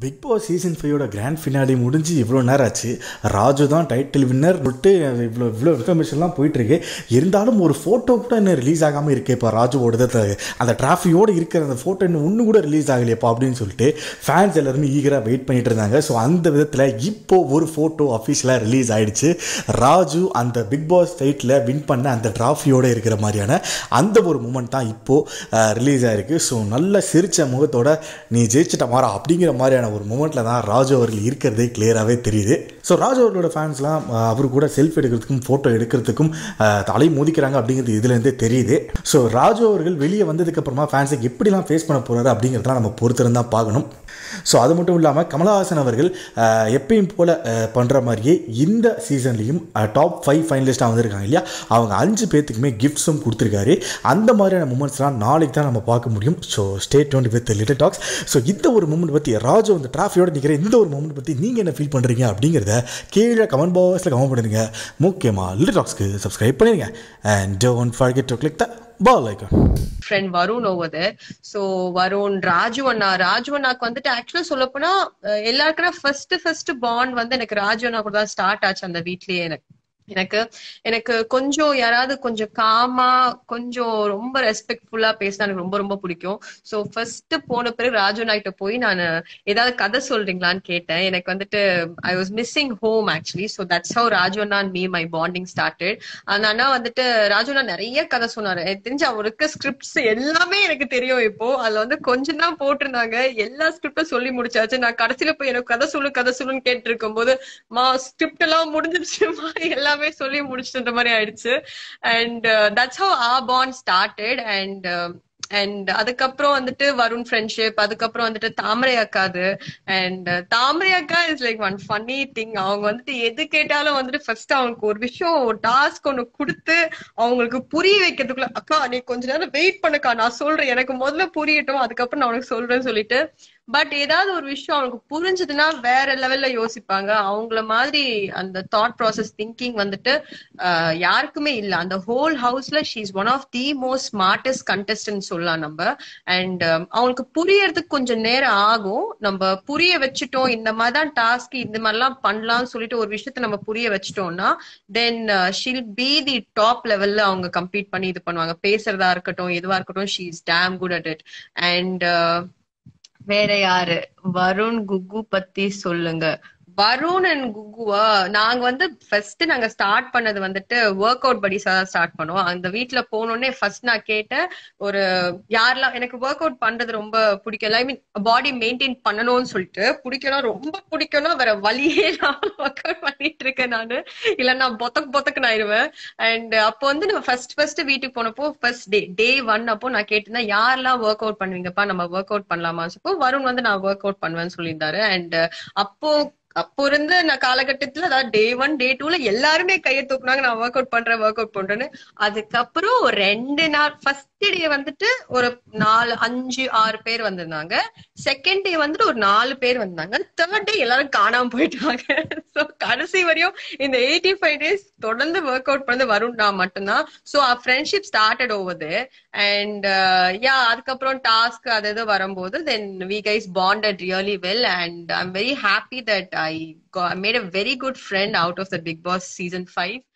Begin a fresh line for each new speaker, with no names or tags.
big Boss season ஃபைவோட grand finale முடிஞ்சு இவ்வளோ நேரம் ஆச்சு ராஜு தான் டைட்டில் வின்னர் விட்டு இவ்வளோ இவ்வளோ இன்ஃபர்மேஷன்லாம் போயிட்டுருக்கு இருந்தாலும் ஒரு ஃபோட்டோ கூட இன்னும் ரிலீஸ் ஆகாமல் இருக்கே இப்போ ராஜுவோட அந்த டிராஃபியோடு இருக்கிற அந்த ஃபோட்டோ இன்னும் ஒன்று கூட ரிலீஸ் ஆகலையப்பா அப்படின்னு சொல்லிட்டு ஃபேன்ஸ் எல்லாருமே ஈகராக வெயிட் பண்ணிட்டு இருந்தாங்க ஸோ அந்த விதத்தில் இப்போ ஒரு ஃபோட்டோ அஃபிஷியலாக ரிலீஸ் ஆயிடுச்சு ராஜு அந்த பிக் பாஸ் சைட்டில் வின் பண்ண அந்த டிராஃபியோடு இருக்கிற மாதிரியான அந்த ஒரு மூமெண்ட் தான் இப்போது ரிலீஸ் ஆயிருக்கு ஸோ நல்ல சிரிச்ச முகத்தோட நீ ஜெயிச்சிட்ட மாறா அப்படிங்கிற மாதிரியான ஒரு மூமெண்ட்டில் தான் ராஜு அவர்கள் இருக்கிறதே கிளியராகவே தெரியுது ஸோ ராஜு அவர்களோட ஃபேன்ஸ்லாம் அவர் கூட செல்ஃபி எடுக்கிறதுக்கும் ஃபோட்டோ எடுக்கிறதுக்கும் அஹ், தலை மோதிக்கிறாங்க அப்படிங்கிறது இதுலேருந்தே தெரியுது ஸோ ராஜு அவர்கள் வெளியே வந்ததுக்கப்புறமா ஃபேன்ஸை எப்படிலாம் ஃபேஸ் பண்ண போகிறாரு அப்படிங்கிறதெல்லாம் நம்ம பொறுத்திருந்தான் பார்க்கணும் ஸோ அது மட்டும் இல்லாமல் கமலஹாசன் அவர்கள் அஹ், எப்பயும் போல் பண்ணுற மாதிரியே இந்த சீசன்லேயும் டாப் ஃபைவ் ஃபைனலிஸ்ட்டாக வந்திருக்காங்க இல்லையா அவங்க அஞ்சு பேர்த்துக்குமே கிஃப்ட்ஸும் கொடுத்துருக்காரு அந்த மாதிரியான மூமெண்ட்ஸ்லாம் நாளைக்கு தான் நம்ம பார்க்க முடியும் so stay tuned with Little Talks so இந்த ஒரு மூமெண்ட் பற்றி ராஜு அந்த டிராஃபியோட நிற்கிற இந்த ஒரு மூமெண்ட் பற்றி நீங்கள் என்ன ஃபீல் பண்ணுறீங்க அப்படிங்கிறத கீழே கமெண்ட் பாக்ஸில் கமெண்ட் பண்ணுங்க முக்கியமாக லிட்டில் டாக்ஸ்க்கு சப்ஸ்கிரைப் பண்ணிடுங்க and don't forget to click the bell icon
friend Varun over there so Varun Raju அண்ணா ராஜு அண்ணாக்கு வந்துட்டு ஆக்சுவலா சொல்ல போனா எல்லாருக்குமே ஃபர்ஸ்ட் ஃபர்ஸ்ட் பாண்ட் வந்து எனக்கு ராஜு அண்ணா கூட தான் ஸ்டார்ட் ஆச்சு அந்த வீட்லயே எனக்கு எனக்கு எனக்கு கொஞ்சம் யாராவது கொஞ்சம் காமா கொஞ்சம் ரொம்ப ரெஸ்பெக்ட்ஃபுல்லா பேசினா எனக்கு ரொம்ப ரொம்ப பிடிக்கும் சோ ஃபர்ஸ்ட் போன பிறகு ராஜு அண்ணா கிட்ட போய் நான் ஏதாவது கதை சொல்றீங்களான்னு கேட்டேன் எனக்கு வந்துட்டு I was missing home actually so that's how Raju அண்ணா and me my bonding started அந்த அண்ணா வந்துட்டு ராஜு அண்ணா நிறைய கதை சொன்னாரு எனக்கு தெரிஞ்சு அவருக்கு ஸ்கிரிப்ட்ஸ் எல்லாமே எனக்கு தெரியும் இப்போ அதுல வந்து கொஞ்சம் தான் போட்டிருந்தாங்க எல்லா ஸ்கிரிப்டும் சொல்லி முடிச்சாச்சு நான் கடைசியில போய் எனக்கு கதை சொல்லு கதை சொல்லுன்னு கேட்டு இருக்கும் போது மா ஸ்கிரிப்ட் எல்லாம் முடிஞ்சிருச்சுமா எல்லாமே சொல்லி முடிச்சுன்ற மாதிரி ஆயிடுச்சு and that's how a bond started and and அதுக்கப்புறம் வந்துட்டு வருண் ஃப்ரெண்ட்ஷிப் அதுக்கப்புறம் வந்துட்டு தாமரை அக்காது அண்ட் தாமரை அக்கா is like one funny thing அவங்க வந்துட்டு எது கேட்டாலும் வந்துட்டு ஃபர்ஸ்ட் அவங்களுக்கு ஒரு விஷயம் ஒரு டாஸ்க் ஒண்ணு கொடுத்து அவங்களுக்கு புரிய வைக்கிறதுக்குள்ள அக்கா நீ கொஞ்ச நேரம் வெயிட் பண்ணுக்கா நான் சொல்றேன் எனக்கு முதல்ல புரியட்டும் அதுக்கப்புறம் நான் உனக்கு சொல்றேன்னு சொல்லிட்டு பட் ஏதாவது ஒரு விஷயம் அவனுக்கு புரிஞ்சதுன்னா வேற லெவல்ல யோசிப்பாங்க அவங்கள மாதிரி அந்த தாட் ப்ராசஸ் திங்கிங் வந்துட்டு ஆஹ், யாருக்குமே இல்ல அந்த ஹோல் ஹவுஸ்ல she is one of the most smartest contestant சொல்லலாம் நம்ம அண்ட் அவங்களுக்கு புரியறதுக்கு கொஞ்சம் நேரம் ஆகும் நம்ம புரிய வச்சுட்டோம் இந்த மாதிரி தான் டாஸ்க் இந்த மாதிரிலாம் பண்ணலாம்னு சொல்லிட்டு ஒரு விஷயத்த நம்ம புரிய வச்சுட்டோம்னா then she'll be the top லெவல்ல அவங்க கம்ப்ளீட் பண்ணி இது பண்ணுவாங்க பேசுறதா இருக்கட்டும் எதுவா இருக்கட்டும் she is damn good at it and வேற யாரு வருண் குகு பத்தி சொல்லுங்க வருண் அண்ட் குகுவா நாங்க வந்து ஃபர்ஸ்ட் நாங்க ஸ்டார்ட் பண்ணது வந்துட்டு ஒர்க் அவுட் படிஸா தான் ஸ்டார்ட் பண்ணோம் அந்த வீட்ல போனோடனே ஃபர்ஸ்ட் நான் கேட்டேன் ஒரு யாரெல்லாம் எனக்கு ஒர்க் அவுட் பண்றது ரொம்ப பிடிக்கல ஐ மீன் பாடி மெயின்டைன் பண்ணணும்னு சொல்லிட்டு பிடிக்கணும் ரொம்ப பிடிக்கணும் வேற வழியே நான் ஒர்க் அவுட் பண்ணிட்டு இருக்கேன் நானு இல்ல நான் பொத்தக் பொத்தக்கு ஆயிருவேன் அண்ட் அப்போ வந்து நம்ம ஃபர்ஸ்ட் ஃபர்ஸ்ட் வீட்டுக்கு போனப்போ ஃபர்ஸ்ட் டே டே ஒன் அப்போ நான் கேட்டிருந்தேன் யாரெல்லாம் ஒர்க் அவுட் பண்ணுவீங்கப்பா நம்ம ஒர்க் அவுட் பண்ணலாமா அப்போ வருண் வந்து நான் ஒர்க் அவுட் பண்ணுவேன்னு சொல்லியிருந்தாரு அண்ட் அப்போ அப்போ இருந்து நான் காலகட்டத்துல அதாவது டே ஒன் டே டூல எல்லாருமே கையை தூக்குனாங்க நான் ஒர்க் அவுட் பண்றேன் ஒர்க் அவுட் பண்றேன்னு அதுக்கப்புறம் ஒரு ரெண்டு நாள் ஃபர்ஸ்ட் டே வந்துட்டு ஒரு நாலு அஞ்சு ஆறு பேர் வந்திருந்தாங்க செகண்ட் டே வந்துட்டு ஒரு நாலு பேர் வந்தாங்க தேர்ட் டே எல்லாரும் காணாம போயிட்டாங்க சோ கடைசி வரையும் இந்த எயிட்டி ஃபைவ் டேஸ் தொடர்ந்து ஒர்க் அவுட் பண்ணது வருண் நான் மட்டும்தான் so friendship started over and yeah அதுக்கப்புறம் டாஸ்க் அது இது வரும்போது then we guys bonded really well and I am very happy that I made a very good friend out of the Bigg Boss season five